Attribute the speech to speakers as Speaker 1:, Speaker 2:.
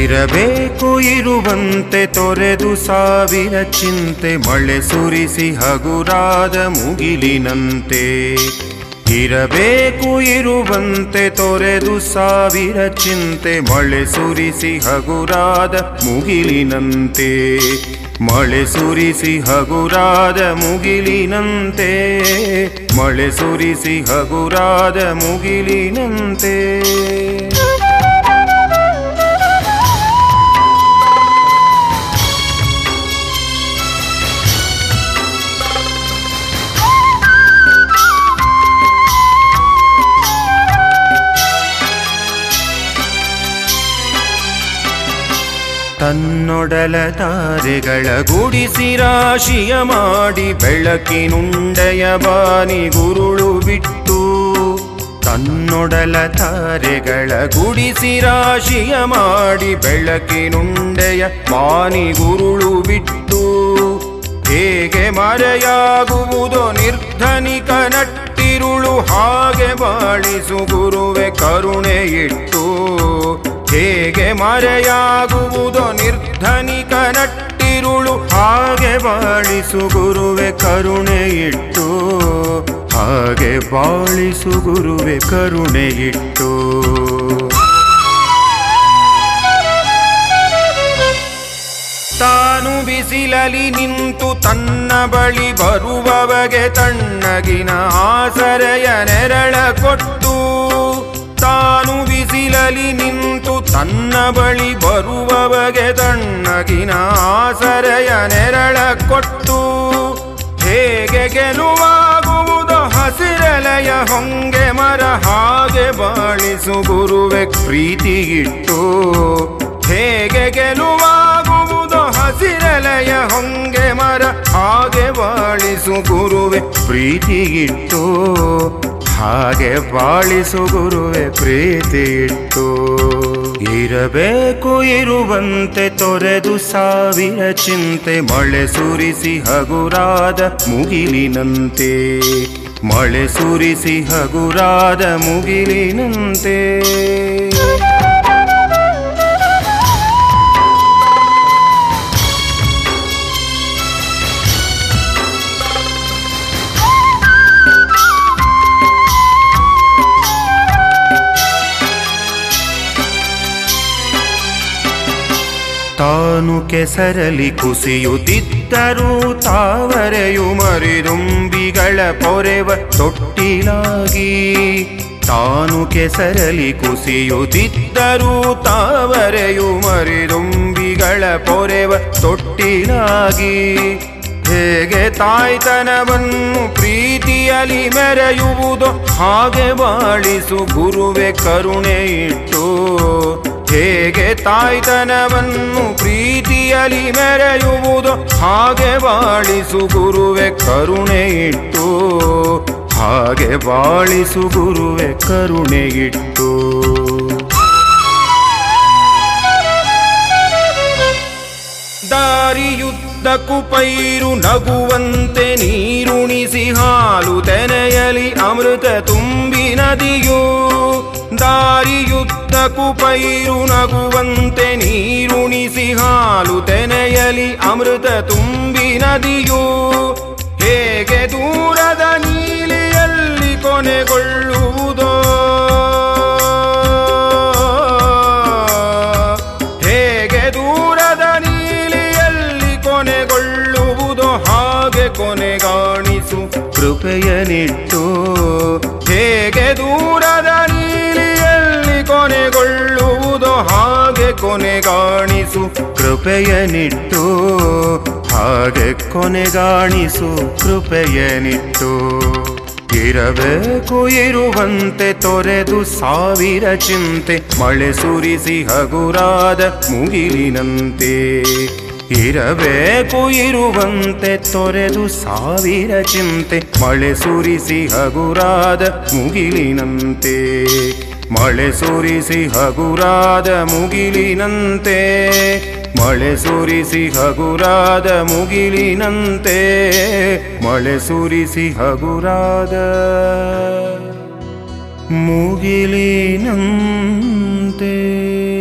Speaker 1: ಇರಬೇಕು ಇರುವಂತೆ ತೊರೆದು ಸಾವಿರ ಚಿಂತೆ ಮಳೆ ಸುರಿಸಿ ಹಗುರಾದ ಮುಗಿಲಿನಂತೆ ಇರಬೇಕು ಇರುವಂತೆ ತೊರೆದು ಸಾವಿರ ಚಿಂತೆ ಮಳೆ ಸುರಿಸಿ ಹಗುರಾದ ಮುಗಿಲಿನಂತೆ ಮಳೆ ಸುರಿಸಿ ಹಗುರಾದ ಮುಗಿಲಿನಂತೆ ಮಳೆ ಸುರಿಸಿ ಹಗುರಾದ ಮುಗಿಲಿನಂತೆ ತನ್ನೊಡಲ ತಾರೆಗಳ ಗುಡಿಸಿ ರಾಶಿಯ ಮಾಡಿ ಬೆಳಕಿನುಂಡೆಯ ಬಾನಿ ಗುರುಳು ಬಿಟ್ಟು ತನ್ನೊಡಲ ತಾರೆಗಳ ಗುಡಿಸಿ ರಾಶಿಯ ಮಾಡಿ ಬೆಳಕಿನುಂಡೆಯ ಬಾನಿ ಗುರುಳು ಬಿಟ್ಟು ಹೇಗೆ ಮರೆಯಾಗುವುದೋ ನಿರ್ಧನಿಕ ನಟ್ಟಿರುಳು ಹಾಗೆ ಬಾಳಿಸು ಗುರುವೆ ಕರುಣೆ ಇಟ್ಟು ಹೇಗೆ ಮರೆಯಾಗುವುದೋ ನಿರ್ಧನಿಕ ನಟ್ಟಿರುಳು ಹಾಗೆ ಬಾಳಿಸು ಗುರುವೆ ಕರುಣೆ ಇಟ್ಟು ಹಾಗೆ ಬಾಳಿಸು ಗುರುವೆ ಕರುಣೆ ಇಟ್ಟು ತಾನು ಬಿಸಿಲಲಿ ನಿಂತು ತನ್ನ ಬಳಿ ಬರುವವಗೆ ತಣ್ಣಗಿನ ಆಸರೆಯ ನೆರಳ ಕೊಟ್ಟು ತಾನು ಬಿಸಿಲಲಿ ನಿಂತು ತನ್ನ ಬಳಿ ಬರುವವಗೆ ತಣ್ಣಗಿನ ಆಸರೆಯ ನೆರಳ ಕೊಟ್ಟು ಹೇಗೆ ಗೆಲುವಾಗುವುದು ಹಸಿರಲೆಯ ಹೊಂಗೆ ಮರ ಹಾಗೆ ಬಾಳಿಸು ಗುರುವೆ ಪ್ರೀತಿ ಇಟ್ಟು ಹೇಗೆ ಗೆಲುವಾಗುವುದು ಹಸಿರಲೆಯ ಹೊಂಗೆ ಮರ ಹಾಗೆ ಬಾಳಿಸು ಗುರುವೆ ಪ್ರೀತಿ ಇಟ್ಟು ಹಾಗೆ ಬಾಳಿಸು ಗುರುವೆ ಪ್ರೀತಿ ಇಟ್ಟು ಇರಬೇಕು ಇರುವಂತೆ ತೊರೆದು ಸಾವಿರ ಚಿಂತೆ ಮಳೆ ಸುರಿಸಿ ಹಗುರಾದ ಮುಗಿಲಿನಂತೆ ಮಳೆ ಸುರಿಸಿ ಹಗುರಾದ ಮುಗಿಲಿನಂತೆ ತಾನು ಕೆಸರಲಿ ಕುಸಿಯುತ್ತಿದ್ದರೂ ತಾವರೆಯು ಮರಿದುಂಬಿಗಳ ಪೊರೆವ ತೊಟ್ಟಿಲಾಗಿ ತಾನು ಕೆಸರಲಿ ಕುಸಿಯುತ್ತಿದ್ದರೂ ತಾವರೆಯು ಮರಿದುಂಬಿಗಳ ಪೊರೆವ ತೊಟ್ಟಿಲಾಗಿ ಹೇಗೆ ತಾಯ್ತನವನ್ನು ಪ್ರೀತಿಯಲಿ ಮೆರೆಯುವುದೋ ಹಾಗೆ ಬಾಳಿಸು ಗುರುವೆ ಕರುಣೆ ಇಟ್ಟು ಹೇಗೆ ತಾಯ್ತನವನ್ನು ಪ್ರೀತಿಯಲಿ ಮೆರೆಯುವುದೋ ಹಾಗೆ ಬಾಳಿಸು ಗುರುವೆ ಕರುಣೆ ಇಟ್ಟು ಹಾಗೆ ಬಾಳಿಸು ಗುರುವೆ ಕರುಣೆ ಇಟ್ಟು ದಾರಿಯುದ್ದಕ್ಕೂ ಪೈರು ನಗುವಂತೆ ನೀರುಣಿಸಿ ಹಾಲು ತೆನೆಯಲಿ ಅಮೃತ ತುಂಬಿ ನದಿಯು ದಾರಿಯುದ್ದಕ್ಕೂ ಪೈರು ನಗುವಂತೆ ನೀರುಣಿಸಿ ಹಾಲು ತೆನೆಯಲಿ ಅಮೃತ ತುಂಬಿ ನದಿಯು ಹೇಗೆ ದೂರದ ನೀಲಿಯಲ್ಲಿ ಕೊನೆಗೊಳ್ಳುವುದೋ ಹೇಗೆ ದೂರದ ನೀಲಿಯಲ್ಲಿ ಕೊನೆಗೊಳ್ಳುವುದೋ ಹಾಗೆ ಕೊನೆಗಾಣಿಸು ಕೃಪೆಯನಿಟ್ಟು ಹೇಗೆ ದೂರದ ನೀಲಿಯಲ್ಲಿ ಕೊನೆಗೊಳ್ಳುವುದೋ ಹಾಗೆ ಕೊನೆಗಾಣಿಸು ಕೃಪೆಯನಿಟ್ಟು ಹಾಗೆ ಕೊನೆಗಾಣಿಸು ಕೃಪೆಯನಿಟ್ಟು ಇರಬೇಕು ಇರುವಂತೆ ತೊರೆದು ಸಾವಿರ ಚಿಂತೆ ಮಳೆ ಸುರಿಸಿ ಹಗುರಾದ ಮುಗಿಲಿನಂತೆ ಇರಬೇಕು ಇರುವಂತೆ ತೊರೆದು ಸಾವಿರ ಚಿಂತೆ ಮಳೆ ಸುರಿಸಿ ಹಗುರಾದ ಮುಗಿಲಿನಂತೆ ಮಳೆ ಸುರಿಸಿ ಹಗುರಾದ ಮುಗಿಲಿನಂತೆ ಮಳೆ ಸುರಿಸಿ ಹಗುರಾದ ಮುಗಿಲಿನಂತೆ ಮಳೆ ಸುರಿಸಿ ಹಗುರಾದ ಮುಗಿಲಿನಂತೆ